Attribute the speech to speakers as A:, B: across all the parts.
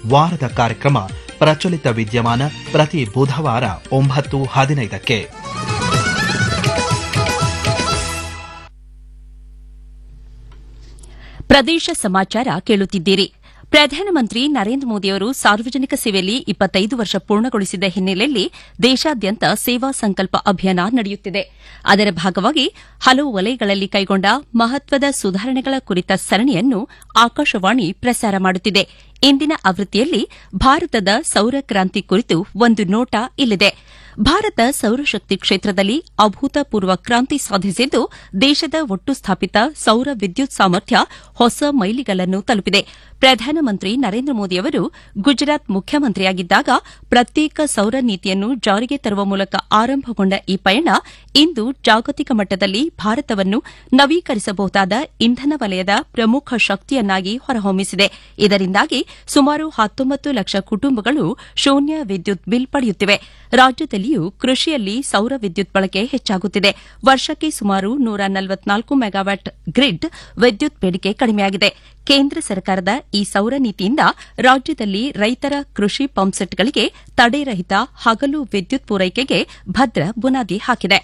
A: ವಾರದ ಕಾರ್ಯಕ್ರಮ ಪ್ರಚಲಿತ ವಿದ್ಯಮಾನ ಪ್ರತಿ ಬುಧವಾರ ಒಂಬತ್ತು ಹದಿನೈದಕ್ಕೆ
B: ಪ್ರದೇಶ ಸಮಾಚಾರ ಕೇಳುತ್ತಿದ್ದೀರಿ ಪ್ರಧಾನಮಂತ್ರಿ ನರೇಂದ್ರ ಮೋದಿಯವರು ಸಾರ್ವಜನಿಕ ಸೇವೆಯಲ್ಲಿ ಇಪ್ಪತ್ತೈದು ವರ್ಷ ಪೂರ್ಣಗೊಳಿಸಿದ ಹಿನ್ನೆಲೆಯಲ್ಲಿ ದೇಶಾದ್ಯಂತ ಸೇವಾ ಸಂಕಲ್ಪ ಅಭಿಯಾನ ನಡೆಯುತ್ತಿದೆ ಅದರ ಭಾಗವಾಗಿ ಹಲವು ವಲಯಗಳಲ್ಲಿ ಕೈಗೊಂಡ ಮಹತ್ವದ ಸುಧಾರಣೆಗಳ ಕುರಿತ ಸರಣಿಯನ್ನು ಆಕಾಶವಾಣಿ ಪ್ರಸಾರ ಮಾಡುತ್ತಿದೆ ಇಂದಿನ ಆವೃತ್ತಿಯಲ್ಲಿ ಭಾರತದ ಸೌರ ಕ್ರಾಂತಿ ಕುರಿತು ಒಂದು ನೋಟ ಇಲ್ಲಿದೆ ಭಾರತ ಸೌರಶಕ್ತಿ ಕ್ಷೇತ್ರದಲ್ಲಿ ಅಭೂತಪೂರ್ವ ಕ್ರಾಂತಿ ಸಾಧಿಸಿದ್ದು ದೇಶದ ಒಟ್ಟು ಸ್ಥಾಪಿತ ಸೌರ ವಿದ್ಯುತ್ ಸಾಮರ್ಥ್ಯ ಹೊಸ ಮೈಲಿಗಲ್ಲನ್ನು ತಲುಪಿದೆ ಪ್ರಧಾನಮಂತ್ರಿ ನರೇಂದ್ರ ಮೋದಿಯವರು ಗುಜರಾತ್ ಮುಖ್ಯಮಂತ್ರಿಯಾಗಿದ್ದಾಗ ಪ್ರತ್ಯೇಕ ಸೌರ ನೀತಿಯನ್ನು ಜಾರಿಗೆ ತರುವ ಮೂಲಕ ಆರಂಭಗೊಂಡ ಈ ಪಯಣ ಇಂದು ಜಾಗತಿಕ ಮಟ್ಟದಲ್ಲಿ ಭಾರತವನ್ನು ನವೀಕರಿಸಬಹುದಾದ ಇಂಧನ ವಲಯದ ಪ್ರಮುಖ ಶಕ್ತಿಯನ್ನಾಗಿ ಹೊರಹೊಮ್ಮಿಸಿದೆ ಇದರಿಂದಾಗಿ ಸುಮಾರು ಹತ್ತೊಂಬತ್ತು ಲಕ್ಷ ಕುಟುಂಬಗಳು ಶೂನ್ಯ ವಿದ್ಯುತ್ ಬಿಲ್ ಪಡೆಯುತ್ತಿವೆ ರಾಜ್ಯದಲ್ಲಿಯೂ ಕೃಷಿಯಲ್ಲಿ ಸೌರ ವಿದ್ಯುತ್ ಬಳಕೆ ಹೆಚ್ಚಾಗುತ್ತಿದೆ ವರ್ಷಕ್ಕೆ ಸುಮಾರು ನೂರ ನಲವತ್ನಾಲ್ಕು ಮೆಗಾವ್ಯಾಟ್ ಗ್ರಿಡ್ ವಿದ್ಯುತ್ ಬೇಡಿಕೆ ಕಡಿಮೆಯಾಗಿದೆ ಕೇಂದ್ರ ಸರ್ಕಾರದ ಈ ಸೌರ ನೀತಿಯಿಂದ ರಾಜ್ಯದಲ್ಲಿ ರೈತರ ಕೃಷಿ ಪಂಪ್ಸೆಟ್ಗಳಿಗೆ ತಡೆರಹಿತ ಹಗಲು ವಿದ್ಯುತ್ ಪೂರೈಕೆಗೆ ಭದ್ರ ಬುನಾದಿ ಹಾಕಿದೆ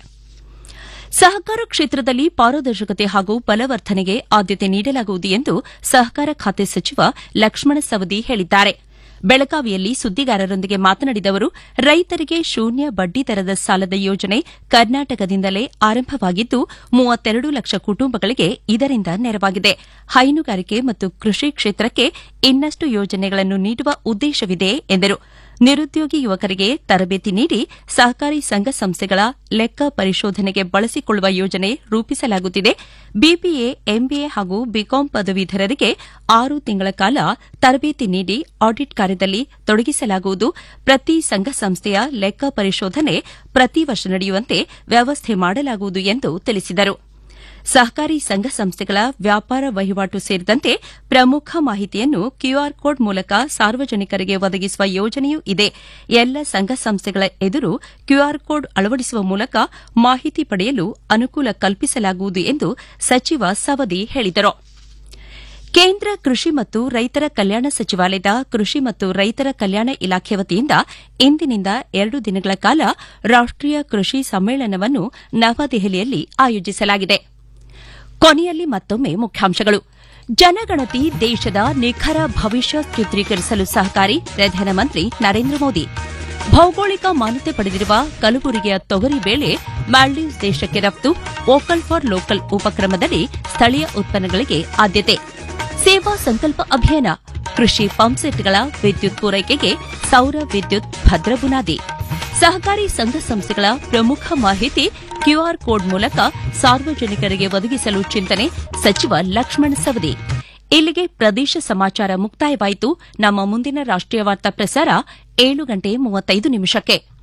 B: ಸಹಕಾರ ಕ್ಷೇತ್ರದಲ್ಲಿ ಪಾರದರ್ಶಕತೆ ಹಾಗೂ ಬಲವರ್ಧನೆಗೆ ಆದ್ಯತೆ ನೀಡಲಾಗುವುದು ಎಂದು ಸಹಕಾರ ಖಾತೆ ಸಚಿವ ಲಕ್ಷ್ಮಣ ಸವದಿ ಹೇಳಿದ್ದಾರೆ ಬೆಳಗಾವಿಯಲ್ಲಿ ಸುದ್ದಿಗಾರರೊಂದಿಗೆ ಮಾತನಾಡಿದ ಅವರು ರೈತರಿಗೆ ಶೂನ್ಯ ಬಡ್ಡಿ ದರದ ಸಾಲದ ಯೋಜನೆ ಕರ್ನಾಟಕದಿಂದಲೇ ಆರಂಭವಾಗಿದ್ದು ಮೂವತ್ತೆರಡು ಲಕ್ಷ ಕುಟುಂಬಗಳಿಗೆ ಇದರಿಂದ ನೆರವಾಗಿದೆ ಹೈನುಗಾರಿಕೆ ಮತ್ತು ಕೃಷಿ ಕ್ಷೇತ್ರಕ್ಕೆ ಇನ್ನಷ್ಟು ಯೋಜನೆಗಳನ್ನು ನೀಡುವ ಉದ್ದೇಶವಿದೆ ಎಂದರು ನಿರುದ್ಯೋಗಿ ಯುವಕರಿಗೆ ತರಬೇತಿ ನೀಡಿ ಸಹಕಾರಿ ಸಂಘ ಸಂಸ್ಥೆಗಳ ಲೆಕ್ಕ ಪರಿಶೋಧನೆಗೆ ಬಳಸಿಕೊಳ್ಳುವ ಯೋಜನೆ ರೂಪಿಸಲಾಗುತ್ತಿದೆ ಬಿಬಿಎ ಎಂಬಿಎ ಹಾಗೂ ಬಿಕಾಂ ಪದವೀಧರರಿಗೆ ಆರು ತಿಂಗಳ ಕಾಲ ತರಬೇತಿ ನೀಡಿ ಆಡಿಟ್ ಕಾರ್ಯದಲ್ಲಿ ತೊಡಗಿಸಲಾಗುವುದು ಪ್ರತಿ ಸಂಘ ಸಂಸ್ಥೆಯ ಲೆಕ್ಕ ಪರಿಶೋಧನೆ ಪ್ರತಿ ವರ್ಷ ನಡೆಯುವಂತೆ ವ್ಯವಸ್ಥೆ ಮಾಡಲಾಗುವುದು ಎಂದು ತಿಳಿಸಿದರು ಸಹಕಾರಿ ಸಂಘ ಸಂಸ್ಥೆಗಳ ವ್ಯಾಪಾರ ವಹಿವಾಟು ಸೇರಿದಂತೆ ಪ್ರಮುಖ ಮಾಹಿತಿಯನ್ನು ಕ್ಯೂಆರ್ ಕೋಡ್ ಮೂಲಕ ಸಾರ್ವಜನಿಕರಿಗೆ ಒದಗಿಸುವ ಯೋಜನೆಯೂ ಇದೆ ಎಲ್ಲ ಸಂಘ ಸಂಸ್ಥೆಗಳ ಎದುರು ಕ್ಯೂಆರ್ ಕೋಡ್ ಅಳವಡಿಸುವ ಮೂಲಕ ಮಾಹಿತಿ ಪಡೆಯಲು ಅನುಕೂಲ ಕಲ್ಪಿಸಲಾಗುವುದು ಎಂದು ಸಚಿವ ಸವದಿ ಹೇಳಿದರು ಕೇಂದ್ರ ಕೃಷಿ ಮತ್ತು ರೈತರ ಕಲ್ಯಾಣ ಸಚಿವಾಲಯದ ಕೃಷಿ ಮತ್ತು ರೈತರ ಕಲ್ಯಾಣ ಇಲಾಖೆ ವತಿಯಿಂದ ಇಂದಿನಿಂದ ಎರಡು ದಿನಗಳ ಕಾಲ ರಾಷ್ಟೀಯ ಕೃಷಿ ಸಮ್ಮೇಳನವನ್ನು ನವದೆಹಲಿಯಲ್ಲಿ ಆಯೋಜಿಸಲಾಗಿದೆ ಕೊನೆಯಲ್ಲಿ ಮತ್ತೊಮ್ಮೆ ಮುಖ್ಯಾಂಶಗಳು ಜನಗಣತಿ ದೇಶದ ನಿಖರ ಭವಿಷ್ಯ ಚಿತ್ರೀಕರಿಸಲು ಸಹಕಾರಿ ಪ್ರಧಾನಮಂತ್ರಿ ನರೇಂದ್ರ ಮೋದಿ ಭೌಗೋಳಿಕ ಮಾನ್ಯತೆ ಪಡೆದಿರುವ ಕಲಬುರಗಿಯ ತೊಗರಿ ಬೇಳೆ ಮಾಲ್ಡೀವ್ಸ್ ದೇಶಕ್ಕೆ ರಫ್ತು ವೋಕಲ್ ಫಾರ್ ಲೋಕಲ್ ಉಪಕ್ರಮದಡಿ ಸ್ಥಳೀಯ ಉತ್ಪನ್ನಗಳಿಗೆ ಆದ್ಯತೆ ಸೇವಾ ಸಂಕಲ್ಪ ಅಭಿಯಾನ ಕೃಷಿ ಪಂಪ್ಸೆಟ್ಗಳ ವಿದ್ಯುತ್ ಪೂರೈಕೆಗೆ ಸೌರ ವಿದ್ಯುತ್ ಭದ್ರ ಬುನಾದಿ ಸಹಕಾರಿ ಸಂಘ ಸಂಸ್ಥೆಗಳ ಪ್ರಮುಖ ಮಾಹಿತಿ ಕ್ಯೂಆರ್ ಕೋಡ್ ಮೂಲಕ ಸಾರ್ವಜನಿಕರಿಗೆ ಒದಗಿಸಲು ಚಿಂತನೆ ಸಚಿವ ಲಕ್ಷ್ಮಣ ಸವದಿ ಇಲ್ಲಿಗೆ ಪ್ರದೇಶ ಸಮಾಚಾರ ಮುಕ್ತಾಯವಾಯಿತು ನಮ್ಮ ಮುಂದಿನ ರಾಷ್ಟೀಯ ವಾರ್ತಾ ಪ್ರಸಾರ ಏಳು ಗಂಟೆ ಮೂವತ್ತೈದು ನಿಮಿಷಕ್ಕೆ